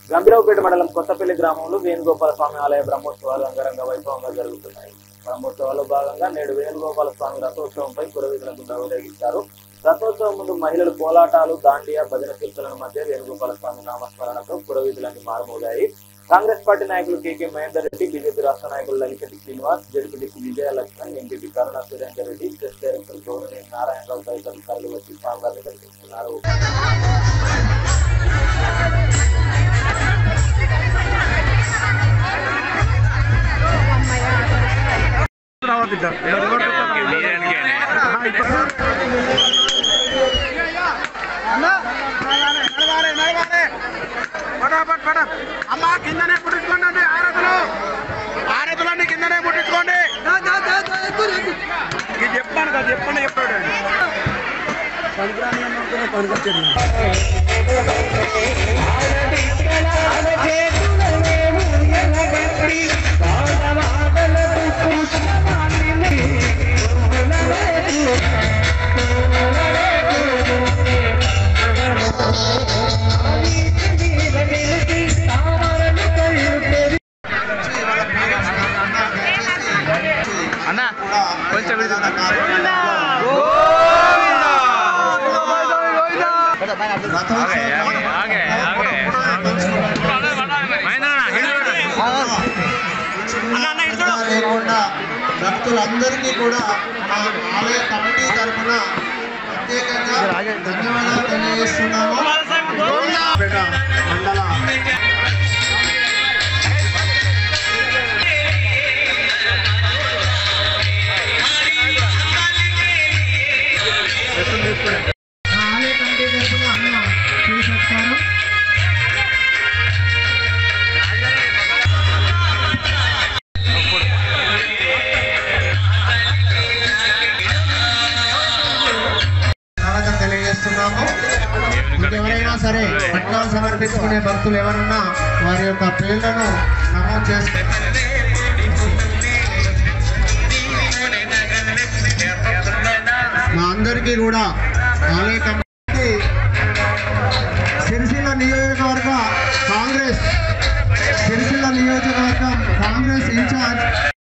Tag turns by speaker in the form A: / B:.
A: గంభీరావుపేట మండలం కొత్తపల్లి గ్రామంలో వేణుగోపాల స్వామి ఆలయ బ్రహ్మోత్సవాలు అంగరంగ వైభవంగా జరుగుతున్నాయి బ్రహ్మోత్సవాల్లో భాగంగా నేడు వేణుగోపాల స్వామి రథోత్సవంపై పురోహితులకు ఊరేగించారు రథోత్సవం ముందు మహిళలు కోలాటాలు దాండియా భజన కీర్తనల మధ్య వేణుగోపాల స్వామి నామస్మరణతో పురోహితులన్నీ మారుమోగాయి కాంగ్రెస్ పార్టీ నాయకులు కేకే మహేందర్ రెడ్డి బీజేపీ రాష్ట్ర నాయకులు Lalisetti Srinivas ZPTC Vijayalakshman MPP Karuna Surender Reddy press director గౌరవనీయ నారాయణరావు తదితరులు వచ్చి స్వామివారిని దర్శిస్తున్నారు
B: పటాపట్ పట అమ్మా కిందనే పుట్టించుకోండి ఆరతులు ఆరతులన్నీ కిందనే పుట్టించుకోండి ఇది చెప్పాను కదా చెప్పండి చెప్పాడు
C: అన్న కొంచెం
D: లేకుండా భక్తులందరికీ కూడా మా ఆలయ కమిటీ తరఫున ప్రత్యేకంగా ధన్యవాదాలు తెలియజేస్తున్నాము పేట మండల ఆలయ కమిటీ తరఫున అన్న తీసుకొస్తారు స్వాగతం తెలియజేస్తున్నాము ఇంకెవరైనా సరే పట్టాలు సమర్పించుకునే భక్తులు ఎవరున్నా వారి యొక్క పేర్లను నమోదు చేసుకుంటారు మా అందరికీ కూడా ఆలయ